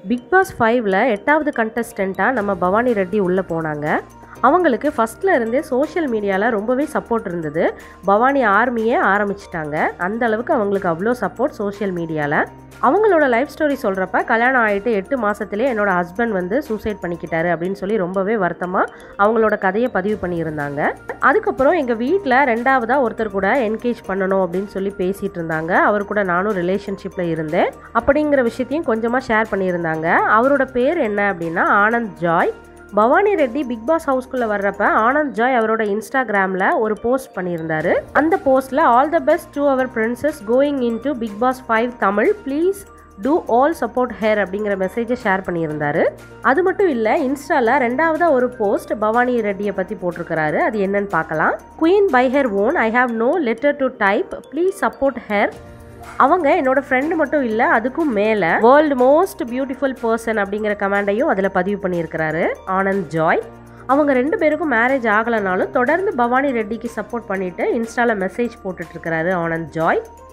big pass ஃபைவ்ல எட்டாவது கண்டஸ்டண்ட்டாக நம்ம பவானி ரெட்டி உள்ளே போனாங்க அவங்களுக்கு ஃபஸ்ட்டில் இருந்தே சோஷியல் மீடியாவில் ரொம்பவே சப்போர்ட் இருந்தது பவானி ஆர்மியே ஆரம்பிச்சிட்டாங்க அந்த அளவுக்கு அவங்களுக்கு அவ்வளோ சப்போர்ட் சோஷியல் மீடியாவில் அவங்களோட லைஃப் ஸ்டோரி சொல்கிறப்ப கல்யாணம் ஆகிட்டு எட்டு மாதத்துலேயே என்னோட ஹஸ்பண்ட் வந்து சூசைட் பண்ணிக்கிட்டாரு அப்படின்னு சொல்லி ரொம்பவே வருத்தமாக அவங்களோட கதையை பதிவு பண்ணியிருந்தாங்க அதுக்கப்புறம் எங்கள் வீட்டில் ரெண்டாவதாக ஒருத்தர் கூட என்கேஜ் பண்ணணும் அப்படின்னு சொல்லி பேசிகிட்டு இருந்தாங்க அவர் கூட நானும் ரிலேஷன்ஷிப்பில் இருந்தேன் அப்படிங்கிற விஷயத்தையும் கொஞ்சமாக ஷேர் பண்ணியிருந்தாங்க அவரோட பேர் என்ன அப்படின்னா ஆனந்த் ஜாய் பவானி ரெட்டி பிக் பாஸ் ஹவுஸ்க்குள்ளே வர்றப்ப ஆனந்த் ஜாய் அவரோட இன்ஸ்டாகிராமில் ஒரு போஸ்ட் பண்ணியிருந்தாரு அந்த போஸ்ட்டில் all the best to our princess going in to big boss five Tamil please do all support her அப்படிங்கிற மெசேஜை ஷேர் பண்ணியிருந்தாரு அது மட்டும் இல்லை இன்ஸ்டாவில் ரெண்டாவதாக ஒரு போஸ்ட் பவானி ரெட்டியை பற்றி போட்டிருக்கிறாரு அது என்னன்னு பார்க்கலாம் queen by her own I have no letter to type please support her அவங்க என்னோட ஃப்ரெண்டு மட்டும் இல்லை அதுக்கும் மேலே வேர்ல்டு மோஸ்ட் பியூட்டிஃபுல் பர்சன் அப்படிங்கிற கமெண்டையும் அதில் பதிவு பண்ணியிருக்கிறாரு ஆனந்த் ஜாய் அவங்க ரெண்டு பேருக்கும் மேரேஜ் ஆகலைனாலும் தொடர்ந்து பவானி ரெட்டிக்கு சப்போர்ட் பண்ணிட்டு இன்ஸ்டாவில் மெசேஜ் போட்டுட்டு இருக்கிறாரு ஆனந்த் ஜாய்